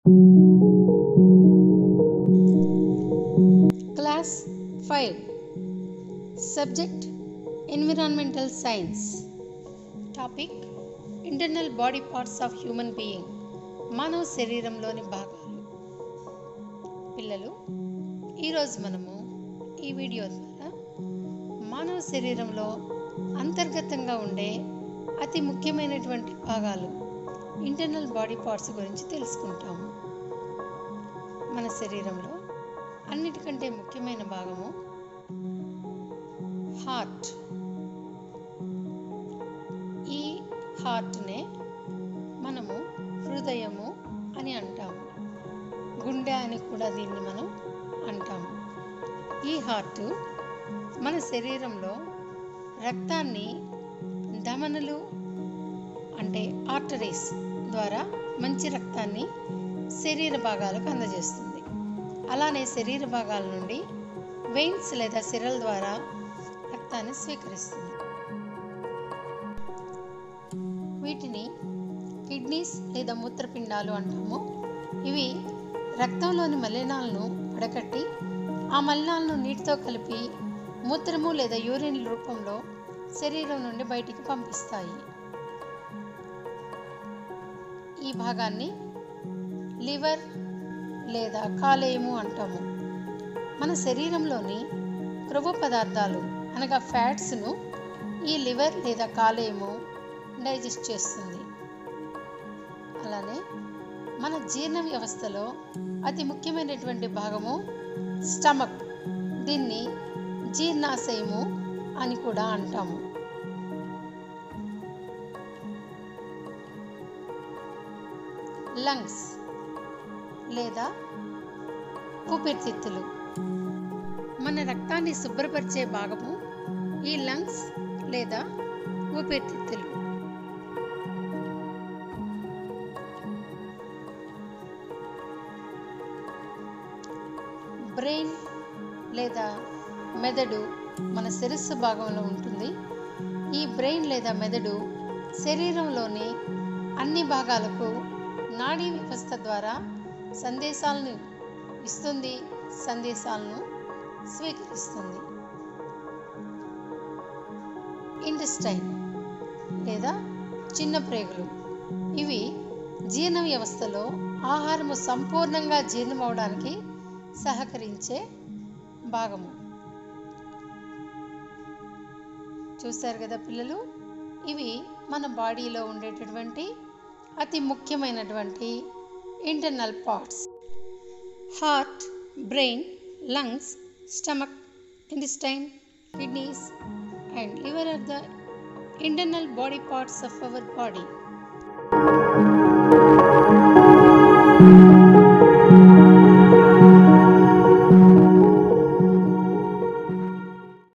Class 5 Subject Environmental Science Topic Internal Body Parts of Human Being మానవ శరీరంలోని భాగాలు పిల్లలు ఈరోజు మనము ఈ వీడియో ద్వారా మానవ శరీరంలో అంతర్గతంగా ఉండే అతి ముఖ్యమైనటువంటి భాగాలు ఇంటర్నల్ బాడీ పార్ట్స్ గురించి తెలుసుకుంటాము మన శరీరంలో అన్నిటికంటే ముఖ్యమైన భాగము హార్ట్ ఈ హార్ట్నే మనము హృదయము అని అంటాము గుండె అని కూడా దీన్ని మనం అంటాము ఈ హార్ట్ మన శరీరంలో రక్తాన్ని ధమనులు అంటే ఆర్టరీస్ ద్వారా మంచి రక్తాన్ని శరీర భాగాలకు అందజేస్తుంది అలానే శరీర భాగాల నుండి వెయిన్స్ లేదా సిరల ద్వారా రక్తాన్ని స్వీకరిస్తుంది వీటిని కిడ్నీస్ లేదా మూత్రపిండాలు అంటాము ఇవి రక్తంలోని మలినాలను వడకట్టి ఆ మలినాలను నీటితో కలిపి మూత్రము లేదా యూరిన్ రూపంలో శరీరం నుండి బయటికి పంపిస్తాయి ఈ భాగాన్ని లివర్ లేదా కాలేయము అంటాము మన శరీరంలోని క్రొవ్వు పదార్థాలు అనగా ఫ్యాట్స్ను ఈ లివర్ లేదా కాలేయము డైజెస్ట్ చేస్తుంది అలానే మన జీర్ణ వ్యవస్థలో అతి ముఖ్యమైనటువంటి భాగము స్టమక్ దీన్ని జీర్ణాశయము అని కూడా అంటాము లంగ్స్ లేదా ఊపిరితిత్తులు మన రక్తాన్ని శుభ్రపరిచే భాగము ఈ లంగ్స్ లేదా ఊపిరితిత్తులు బ్రెయిన్ లేదా మెదడు మన శిరస్సు భాగంలో ఉంటుంది ఈ బ్రెయిన్ లేదా మెదడు శరీరంలోని అన్ని భాగాలకు నాడీ వ్యవస్థ ద్వారా సందేశాలను ఇస్తుంది సందేశాలను స్వీకరిస్తుంది ఇంటెస్టైన్ లేదా చిన్న ప్రేగులు ఇవి జీర్ణ వ్యవస్థలో ఆహారము సంపూర్ణంగా జీర్ణమవడానికి సహకరించే భాగము చూశారు కదా పిల్లలు ఇవి మన బాడీలో ఉండేటటువంటి అతి ముఖ్యమైనటువంటి internal parts heart brain lungs stomach intestine kidneys and liver are the internal body parts of our body